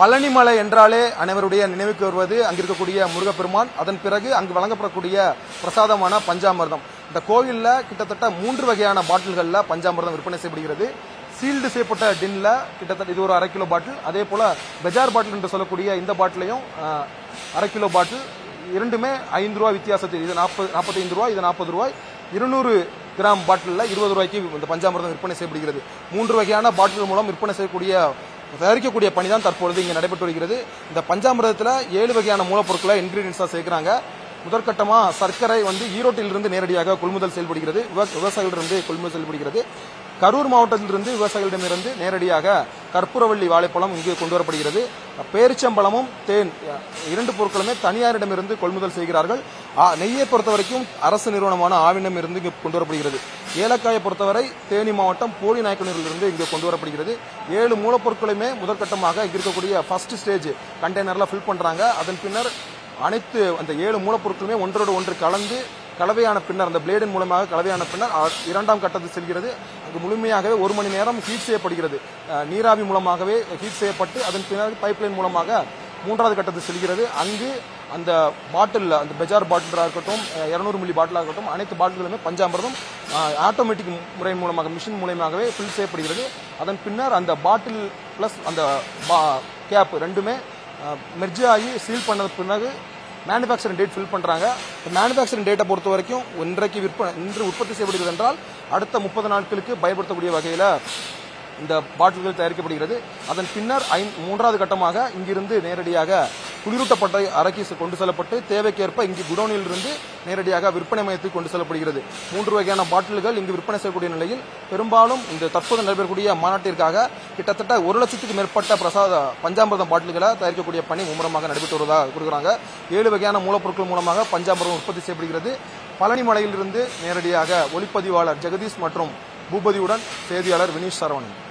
பழனிமலை என்றாலே அனைவருடைய நினைவுக்கு வருவது அங்கு இருக்கக்கூடிய முருகப்பெருமான் அதன் பிறகு அங்கு வழங்கப்படக்கூடிய பிரசாதமான பஞ்சாமிர்தம் இந்த கோயில்ல கிட்டத்தட்ட மூன்று வகையான பாட்டில்கள்ல பஞ்சாமிர்தம் விற்பனை செய்யப்படுகிறது சீல்டு செய்யப்பட்ட டின்ல கிட்டத்தட்ட இது ஒரு அரை கிலோ பாட்டில் அதே போல பெஜார் பாட்டில் என்று சொல்லக்கூடிய இந்த பாட்டிலையும் அஹ், அரை கிலோ பாட்டில் இரண்டுமே ஐந்து ரூபாய் வித்தியாசத்தில் இது நாற்பது நாற்பத்தைந்து ரூபாய் இது நாற்பது ரூபாய் இருநூறு கிராம் பாட்டிலில் இருபது ரூபாய்க்கு இந்த பஞ்சாமிர்தம் விற்பனை செய்யப்படுகிறது மூன்று வகையான பாட்டில்கள் மூலம் விற்பனை செய்யக்கூடிய தயாரிக்கக்கூடிய பணி தான் தற்பொழுது இங்கே நடைபெற்று வருகிறது இந்த பஞ்சாமிரதத்தில் ஏழு வகையான மூலப்பொருட்களை இன்கிரீடியன்ஸாக சேர்க்கிறாங்க முதற்கட்டமா சர்க்கரை வந்து ஈரோட்டிலிருந்து நேரடியாக கொள்முதல் செயல்படுகிறது விவ- விவசாயிகளிடமிருந்து கொள்முதல் செயல்படுகிறது கரூர் மாவட்டத்திலிருந்து விவசாயிகளிடமிருந்து நேரடியாக கற்பூரவள்ளி வாழைப்பழம் இங்கு கொண்டு வரப்படுகிறது பேரிச்சம்பழமும் தேன் அஹ், இரண்டு பொருட்களுமே தனியாரிடமிருந்து கொள்முதல் செய்கிறார்கள் ஆ, நெய்யை பொறுத்த வரைக்கும் அரசு நிறுவனமான ஆவினம் இருந்து இங்கு கொண்டு வரப்படுகிறது ஏலக்காயை பொறுத்தவரை தேனி மாவட்டம் போலி நாயக்கனூரிலிருந்து இங்கு கொண்டு வரப்படுகிறது ஏழு மூலப்பொருட்களுமே முதற்கட்டமாக இங்க இருக்கக்கூடிய ஃபர்ஸ்ட் ஸ்டேஜ் கண்டெய்னர்ல ஃபில் பண்றாங்க அதன் பின்னர் அனைத்து அந்த ஏழு மூலப்பொருட்களுமே ஒன்றோடு ஒன்று கலந்து கலவையான பின்னர் அந்த பிளேடின் மூலமாக கலவையான பின்னர் அ- இரண்டாம் கட்டத்துக்கு செல்கிறது அங்கு முழுமையாகவே ஒரு மணி நேரம் ஹீட் செய்யப்படுகிறது அஹ், நீராவி மூலமாகவே ஹீட் செய்யப்பட்டு அதன் பின்னர் பைப்லைன் மூலமாக மூன்றாவது கட்டத்துக்கு செல்கிறது அங்கு அந்த பாட்டில் அந்த பெஜார் பாட்டிலாக இருக்கட்டும் இரநூறு மில்லி பாட்டிலாக இருக்கட்டும் அனைத்து பாட்டில்களுமே பஞ்சாமிர்தம் ஆட்டோமேட்டிக் முறை மூலமாக மிஷின் மூலமாகவே ஃபில் செய்யப்படுகிறது அதன் பின்னர் அந்த பாட்டில் ப்ளஸ் அந்த கேப் ரெண்டுமே மெர்ஜ் ஆகி சீல் பண்ணது பிறகு மேனுஃபேக்சரிங் டேட் ஃபில் பண்றாங்க மேனுஃபேக்சரிங் டேட்டை பொறுத்த வரைக்கும் இன்றைக்கு விற்பனை இன்று உற்பத்தி செய்யப்படுகிறது என்றால் அடுத்த முப்பது நாட்களுக்கு பயன்படுத்தக்கூடிய வகையில் இந்த பாட்டில்கள் தயாரிக்கப்படுகிறது அதன் பின்னர் ஐந்- மூன்றாவது கட்டமாக இங்கிருந்து நேரடியாக குளிரூட்டப்பட்ட அறைக்கு செ- கொண்டு செல்லப்பட்டு தேவைக்கேற்ப இங்கு குடோனில் இருந்து நேரடியாக விற்பனை மையத்துக்கு கொண்டு செல்லப்படுகிறது மூன்று வகையான பாட்டில்கள் இங்கு விற்பனை செய்யக்கூடிய நிலையில் பெரும்பாலும் இந்த தற்போது நடைபெறக்கூடிய மாநாட்டிற்காக கிட்டத்தட்ட ஒரு லட்சத்துக்கு மேற்பட்ட பிரசாத பஞ்சாமிர்தம் பாட்டில்களை தயாரிக்கக்கூடிய பணி மும்முரமாக நடைபெற்று வருவதாக கூறுகிறாங்க ஏழு வகையான மூலப்பொருட்கள் மூலமாக பஞ்சாமிர்தம் உற்பத்தி செய்யப்படுகிறது பழனி மலையிலிருந்து நேரடியாக ஒளிப்பதிவாளர் ஜெகதீஷ் மற்றும் பூபதியுடன் செய்தியாளர் வினீஷ் சரவணன்